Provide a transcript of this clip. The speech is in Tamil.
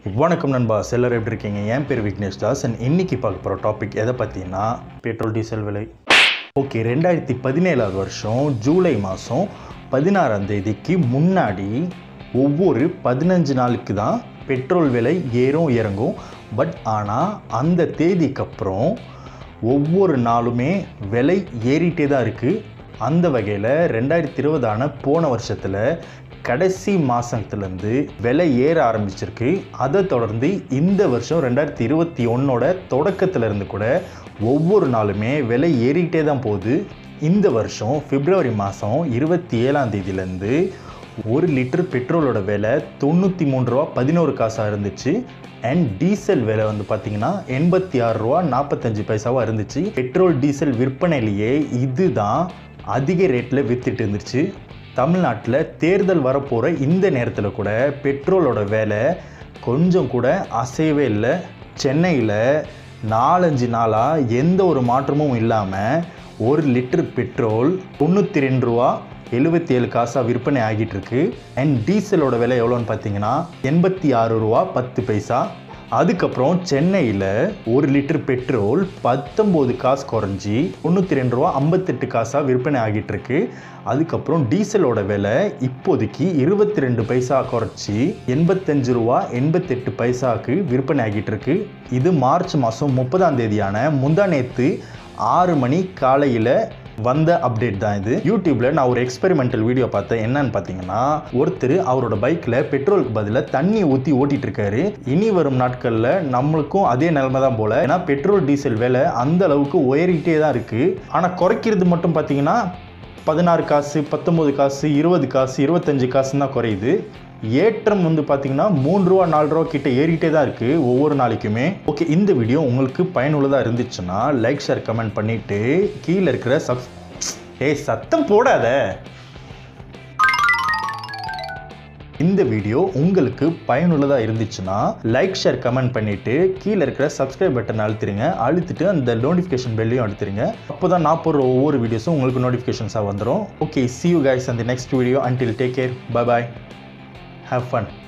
வணக்கம் நண்பா செல்லர் எப்படி இருக்கீங்க என் பேர் விக்னேஷ் தாஸ் அண்ட் இன்னைக்கு பார்க்க போகிற டாபிக் எதை பற்றினா பெட்ரோல் டீசல் விலை ஓகே ரெண்டாயிரத்தி பதினேழாவது வருஷம் ஜூலை மாதம் பதினாறாம் தேதிக்கு முன்னாடி ஒவ்வொரு பதினஞ்சு நாளுக்கு தான் பெட்ரோல் விலை ஏறும் இறங்கும் பட் ஆனால் அந்த தேதிக்கு அப்புறம் ஒவ்வொரு நாளுமே விலை ஏறிட்டே தான் இருக்குது அந்த வகையில் ரெண்டாயிரத்தி இருபதான போன வருஷத்தில் கடைசி மாதத்துலேருந்து விலை ஏற ஆரம்பிச்சிருக்கு அதை தொடர்ந்து இந்த வருஷம் ரெண்டாயிரத்தி இருபத்தி ஒன்னோட தொடக்கத்துலேருந்து கூட ஒவ்வொரு நாளுமே விலை ஏறிக்கிட்டே தான் போகுது இந்த வருஷம் பிப்ரவரி மாதம் இருபத்தி ஏழாம் தேதியிலேருந்து ஒரு லிட்டர் பெட்ரோலோட விலை தொண்ணூற்றி மூணு ரூபா பதினோரு காசாக இருந்துச்சு அண்ட் டீசல் விலை வந்து பார்த்தீங்கன்னா எண்பத்தி ஆறு ரூபா நாற்பத்தஞ்சு பைசாவாக இருந்துச்சு பெட்ரோல் டீசல் விற்பனையிலேயே இதுதான் அதிக ரேட்டில் விற்றுட்டு இருந்துச்சு தமிழ்நாட்டில் தேர்தல் வரப்போகிற இந்த நேரத்தில் கூட பெட்ரோலோட விலை கொஞ்சம் கூட அசையவே இல்லை சென்னையில் நாலஞ்சு நாளாக எந்த ஒரு மாற்றமும் இல்லாமல் ஒரு லிட்டர் பெட்ரோல் தொண்ணூற்றி ரெண்டு ரூபா எழுபத்தி ஏழு காசாக விற்பனை ஆகிட்டு இருக்கு அண்ட் டீசலோட விலை எவ்வளோன்னு பார்த்தீங்கன்னா எண்பத்தி ஆறு ரூபா பத்து பைசா அதுக்கப்புறம் சென்னையில் ஒரு லிட்டர் பெட்ரோல் பத்தொம்போது காசு குறைஞ்சி தொண்ணூற்றி ரெண்டு ரூபா ஐம்பத்தெட்டு காசாக விற்பனை ஆகிட்டு இருக்கு அதுக்கப்புறம் டீசலோட விலை இப்போதைக்கு இருபத்தி ரெண்டு பைசா குறைச்சி எண்பத்தஞ்சு ரூபா எண்பத்தெட்டு பைசாவுக்கு விற்பனை ஆகிட்டு இருக்கு இது மார்ச் மாதம் முப்பதாம் தேதியான முந்தா நேத்து ஆறு மணி காலையில் வந்த அப்டேட் தான் இது யூடியூப்ல நான் ஒரு எக்ஸ்பெரிமெண்டல் வீடியோ பார்த்தேன் என்னன்னு பார்த்தீங்கன்னா ஒருத்தர் அவரோட பைக்கில் பெட்ரோலுக்கு பதிலாக தண்ணி ஊற்றி ஓட்டிட்டு இருக்காரு இனி வரும் நாட்களில் நம்மளுக்கும் அதே நிலைமை தான் போல ஏன்னா பெட்ரோல் டீசல் விலை அந்த அளவுக்கு உயரிக்கிட்டே தான் இருக்கு ஆனால் குறைக்கிறது மட்டும் பார்த்தீங்கன்னா பதினாறு காசு பத்தொம்பது காசு இருபது காசு இருபத்தஞ்சு காசுன்னு தான் குறையுது ஏற்றம் வந்து பார்த்தீங்கன்னா மூணு ரூபா நாலு ரூபா கிட்ட ஏறிட்டே தான் இருக்குது ஒவ்வொரு நாளைக்குமே ஓகே இந்த வீடியோ உங்களுக்கு பயனுள்ளதாக இருந்துச்சுன்னா லைக் ஷேர் கமெண்ட் பண்ணிவிட்டு கீழே இருக்கிற சப் ஏய் சத்தம் போடாத இந்த வீடியோ உங்களுக்கு பயனுள்ளதாக இருந்துச்சுன்னா லைக் ஷேர் கமெண்ட் பண்ணிவிட்டு கீழே இருக்கிற சப்ஸ்கிரைப் பட்டன் அழுத்திடுங்க அழுத்திட்டு அந்த நோட்டிஃபிகேஷன் பெல்லையும் அழுத்திடுங்க அப்போ தான் நான் போடுற ஒவ்வொரு வீடியோஸும் உங்களுக்கு நோட்டிஃபிகேஷன்ஸாக வந்துடும் ஓகே சி யூ கைஸ் அந்த next video until take care bye bye have fun